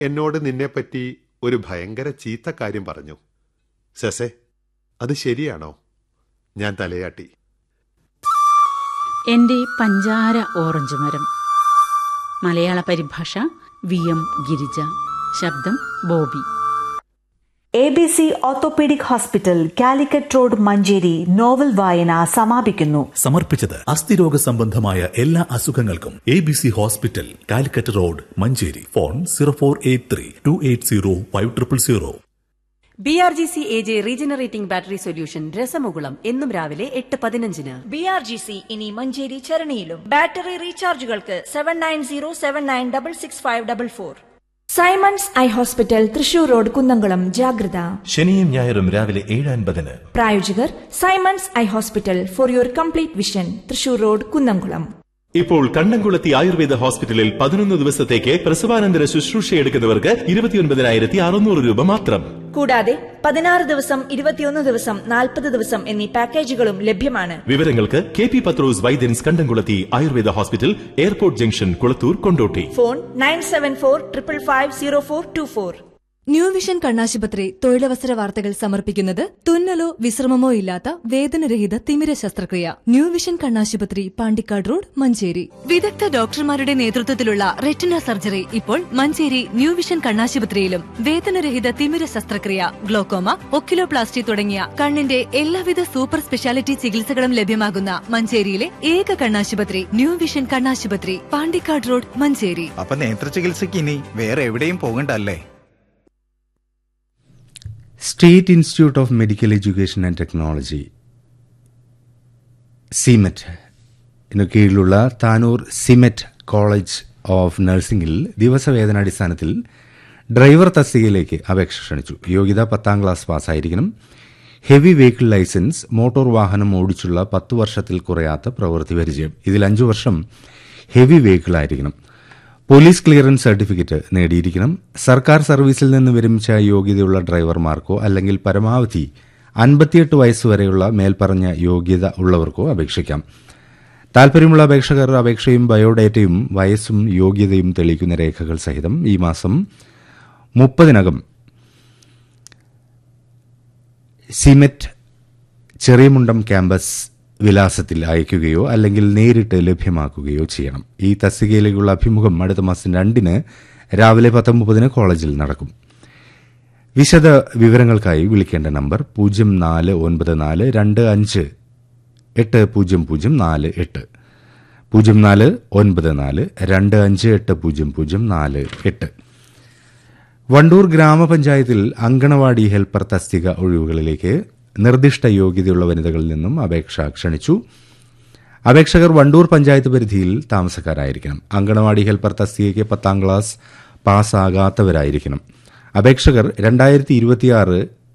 എന്നോട് നിന്നെപ്പറ്റി ഒരു ഭയങ്കര ചീത്ത കാര്യം പറഞ്ഞു സെസെ അത് ശരിയാണോ ഞാൻ തലയാട്ടി എന്റെ പഞ്ചാര ഓറഞ്ച് മരം മലയാള പരിഭാഷ വി എം ഗിരിജ ശബ്ദം Bobby A B C orthopaedic hospital Calicut road Manjeri novel വായന സമാപിക്കുന്നു സമർപ്പിച്ചത് അസ്ഥിരോഗ സംബന്ധമായ എല്ലാ അസുഖങ്ങൾക്കും A B C hospital Calicut road Manjeri phone zero four eight three two eight zero five triple zero B R G C A J regenerating battery solution രസമുകുളം എന്നും രാവിലെ എട്ട് പതിനഞ്ചിന് ബി ആർ ജി സി ഇനി മഞ്ചേരി ചരണിയിലും ബാറ്ററി റീചാർജുകൾക്ക് seven nine zero seven nine double six five double four Simons eye hospital Thrissur road Kunnamkulam ജാഗ്രത ശനിയും ഞായറും രാവിലെ ഏഴ് അൻപതിന് പ്രായോജകർ Simons eye hospital for your complete vision Thrissur road Kunnamkulam ഇപ്പോൾ കണ്ണംകുളത്തി ആയുർവേദ ഹോസ്പിറ്റലിൽ പതിനൊന്ന് ദിവസത്തേക്ക് പ്രസവാനന്തര ശുശ്രൂഷ എടുക്കുന്നവർക്ക് ഇരുപത്തിയൊൻപതിനായിരത്തി അറുന്നൂറ് രൂപ മാത്രം കൂടാതെ പതിനാറ് ദിവസം ഇരുപത്തിയൊന്ന് ദിവസം നാൽപ്പത് ദിവസം എന്നീ പാക്കേജുകളും ലഭ്യമാണ് വിവരങ്ങൾക്ക് കെ പി പത്രോസ് വൈദ്യൻസ് കണ്ടംകുളത്തി Ayurveda hospital airport junction Kulathur Kondotty phone nine seven four triple five zero four two four new vision കണ്ണാശുപത്രി തൊഴിലവസര വാർത്തകൾ സമർപ്പിക്കുന്നത് തുന്നലോ വിശ്രമമോ ഇല്ലാത്ത വേദനരഹിത തിമിര ശസ്ത്രക്രിയ ന്യൂ വിഷൻ കണ്ണാശുപത്രി പാണ്ടിക്കാട് റോഡ് മഞ്ചേരി വിദഗ്ധ ഡോക്ടർമാരുടെ നേതൃത്വത്തിലുള്ള റെറ്റിന സർജറി ഇപ്പോൾ മഞ്ചേരി ന്യൂ വിഷൻ കണ്ണാശുപത്രിയിലും വേദനരഹിത തിമിര ശസ്ത്രക്രിയ ഗ്ലോക്കോമ ഒക്കിലോപ്ലാസ്റ്റി തുടങ്ങിയ കണ്ണിന്റെ എല്ലാവിധ സൂപ്പർ സ്പെഷ്യാലിറ്റി ചികിത്സകളും ലഭ്യമാകുന്ന മഞ്ചേരിയിലെ ഏക കണ്ണാശുപത്രി ന്യൂ വിഷൻ കണ്ണാശുപത്രി പാണ്ടിക്കാട് റോഡ് മഞ്ചേരി അപ്പൊ നേത്ര ചികിത്സയ്ക്ക് ഇനി വേറെ എവിടെയും പോകണ്ടല്ലേ state institute of medical education and technology SIMET ഇതിനു കീഴിലുള്ള താനൂർ സിമെറ്റ് കോളേജ് ഓഫ് നഴ്സിംഗിൽ ദിവസവേതനാടിസ്ഥാനത്തിൽ ഡ്രൈവർ തസ്തികയിലേക്ക് അപേക്ഷ ക്ഷണിച്ചു യോഗ്യത പത്താം ക്ലാസ് പാസ്സായിരിക്കണം ഹെവി വെഹിക്കിൾ ലൈസൻസ് മോട്ടോർ വാഹനം ഓടിച്ചുള്ള പത്ത് വർഷത്തിൽ കുറയാത്ത പ്രവൃത്തി പരിചയം ഇതിൽ അഞ്ചു വർഷം ഹെവി വെഹിക്കിൾ ആയിരിക്കണം പോലീസ് ക്ലിയറൻസ് സർട്ടിഫിക്കറ്റ് നേടിയിരിക്കണം സർക്കാർ സർവീസിൽ നിന്ന് വിരമിച്ച യോഗ്യതയുള്ള ഡ്രൈവർമാർക്കോ അല്ലെങ്കിൽ പരമാവധി അൻപത്തിയെട്ട് വയസ്സുവരെയുള്ള മേൽപ്പറഞ്ഞ യോഗ്യത ഉള്ളവർക്കോ അപേക്ഷിക്കാം താൽപര്യമുള്ള അപേക്ഷകർ അപേക്ഷയും ബയോഡേറ്റയും വയസ്സും യോഗ്യതയും തെളിയിക്കുന്ന രേഖകൾ സഹിതം ഈ മാസം മുപ്പതിനകം സിമെറ്റ് ചെറിയമുണ്ടം ക്യാമ്പസ് വിലാസത്തിൽ അയക്കുകയോ അല്ലെങ്കിൽ നേരിട്ട് ലഭ്യമാക്കുകയോ ചെയ്യണം ഈ തസ്തികയിലേക്കുള്ള അഭിമുഖം അടുത്ത മാസം രണ്ടിന് രാവിലെ പത്തൊമ്പതിന് കോളേജിൽ നടക്കും വിശദ വിവരങ്ങൾക്കായി വിളിക്കേണ്ട നമ്പർ പൂജ്യം നാല് ഒൻപത് നാല് രണ്ട് അഞ്ച് എട്ട് പൂജ്യം പൂജ്യം നാല് എട്ട് പൂജ്യം നാല് ഒൻപത് നാല് രണ്ട് അഞ്ച് എട്ട് പൂജ്യം പൂജ്യം നാല് എട്ട് വണ്ടൂർ ഗ്രാമപഞ്ചായത്തിൽ അങ്കണവാടി ഹെൽപ്പർ തസ്തിക ഒഴിവുകളിലേക്ക് നിർദ്ദിഷ്ട യോഗ്യതയുള്ള വനിതകളിൽ നിന്നും അപേക്ഷ ക്ഷണിച്ചു അപേക്ഷകർ വണ്ടൂർ പഞ്ചായത്ത് പരിധിയിൽ താമസക്കാരായിരിക്കണം അങ്കണവാടി ഹെൽപ്പർ തസ്തികയ്ക്ക് പത്താം ക്ലാസ് പാസ്സാകാത്തവരായിരിക്കണം അപേക്ഷകർ രണ്ടായിരത്തി ഇരുപത്തിയാറ്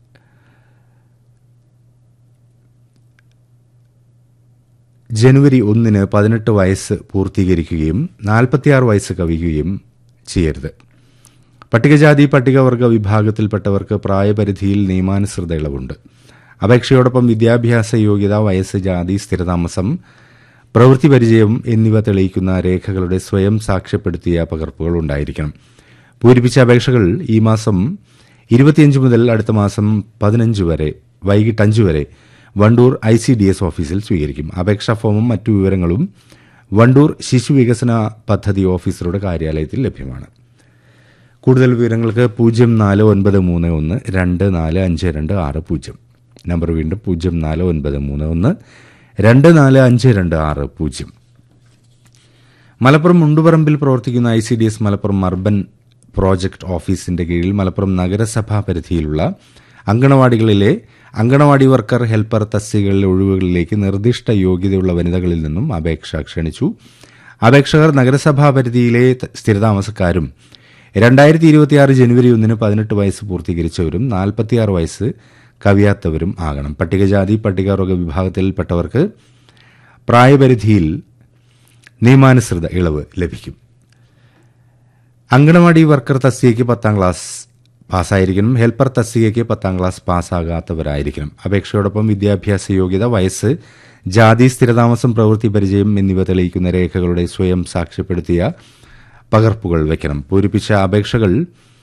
ജനുവരി ഒന്നിന് പതിനെട്ട് വയസ്സ് പൂർത്തീകരിക്കുകയും നാൽപ്പത്തിയാറ് വയസ്സ് കവിയുകയും ചെയ്യരുത് പട്ടികജാതി പട്ടികവർഗ വിഭാഗത്തിൽപ്പെട്ടവർക്ക് പ്രായപരിധിയിൽ നിയമാനുസൃത ഇളവുണ്ട് അപേക്ഷയോടൊപ്പം വിദ്യാഭ്യാസ യോഗ്യത വയസ്സ് ജാതി സ്ഥിരതാമസം പ്രവൃത്തി പരിചയം എന്നിവ തെളിയിക്കുന്ന രേഖകളുടെ സ്വയം സാക്ഷ്യപ്പെടുത്തിയ പകർപ്പുകൾ ഉണ്ടായിരിക്കണം പൂരിപ്പിച്ച അപേക്ഷകൾ ഈ മാസം ഇരുപത്തിയഞ്ച് മുതൽ അടുത്ത മാസം പതിനഞ്ച് വരെ വൈകിട്ട് അഞ്ച് വരെ Wandoor I C D S ഓഫീസിൽ സ്വീകരിക്കും അപേക്ഷാ ഫോമും മറ്റു വിവരങ്ങളും വണ്ടൂർ ശിശു വികസന പദ്ധതി ഓഫീസറുടെ കാര്യാലയത്തിൽ ലഭ്യമാണ് കൂടുതൽ വിവരങ്ങൾക്ക് പൂജ്യം നാല് ഒൻപത് മൂന്ന് ഒന്ന് രണ്ട് നാല് അഞ്ച് രണ്ട് ആറ് പൂജ്യം നമ്പർ വീണ്ടും പൂജ്യം നാല് ഒൻപത് മൂന്ന് ഒന്ന് രണ്ട് നാല് അഞ്ച് രണ്ട് ആറ് പൂജ്യം മലപ്പുറം മുണ്ടുപറമ്പിൽ പ്രവർത്തിക്കുന്ന I C D S Malappuram urban project ഓഫീസിന്റെ കീഴിൽ മലപ്പുറം നഗരസഭാ പരിധിയിലുള്ള അങ്കണവാടികളിലെ അങ്കണവാടി വർക്കർ ഹെൽപ്പർ തസ്തികകളിലെ ഒഴിവുകളിലേക്ക് നിർദ്ദിഷ്ട യോഗ്യതയുള്ള വനിതകളിൽ നിന്നും അപേക്ഷ ക്ഷണിച്ചു അപേക്ഷകർ നഗരസഭാ പരിധിയിലെ സ്ഥിരതാമസക്കാരും രണ്ടായിരത്തി ഇരുപത്തിയാറ് ജനുവരി ഒന്നിന് പതിനെട്ട് വയസ്സ് പൂർത്തീകരിച്ചവരും നാൽപ്പത്തിയാറ് വയസ്സ് കവിയാത്തവരും ആകണം പട്ടികജാതി പട്ടികവർഗ വിഭാഗത്തിൽപ്പെട്ടവർക്ക് പ്രായപരിധിയിൽ നിയമാനുസൃത ഇളവ് ലഭിക്കും അങ്കണവാടി വർക്കർ തസ്തികയ്ക്ക് പത്താം ക്ലാസ് പാസ്സായിരിക്കണം ഹെൽപ്പർ തസ്തികയ്ക്ക് പത്താം ക്ലാസ് പാസ്സാകാത്തവരായിരിക്കണം അപേക്ഷയോടൊപ്പം വിദ്യാഭ്യാസ യോഗ്യത വയസ്സ് ജാതി സ്ഥിരതാമസം പ്രവൃത്തി പരിചയം എന്നിവ തെളിയിക്കുന്ന രേഖകളുടെ സ്വയം സാക്ഷ്യപ്പെടുത്തിയ പകർപ്പുകൾ വയ്ക്കണം പൂരിപ്പിച്ച അപേക്ഷകൾ